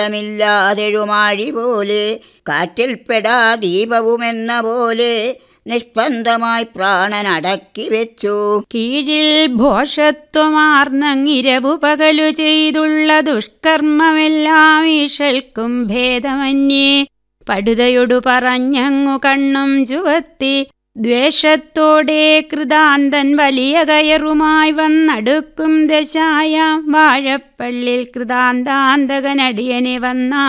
മില്ലാതെഴുമാഴി പോലെ കാറ്റിൽപ്പെടാ ദീപവുമെന്ന പോലെ നിഷ്പന്ദമായി പ്രാണൻ അടക്കി വെച്ചു കീഴിൽ ഭോഷത്വമാർന്നങ്ങിരവു പകലു ചെയ്തുള്ള ദുഷ്കർമ്മമെല്ലാം ഈശൽക്കും ഭേദമന്യേ പടുതയൊടു പറഞ്ഞങ്ങു കണ്ണും ചുവത്തി ദ്വേഷത്തോടെ കൃതാന്തൻ വലിയ കയറുമായി വന്നടുക്കും ദശായാം വാഴപ്പള്ളിൽ കൃതാന്താന്തകനടിയനെ വന്ന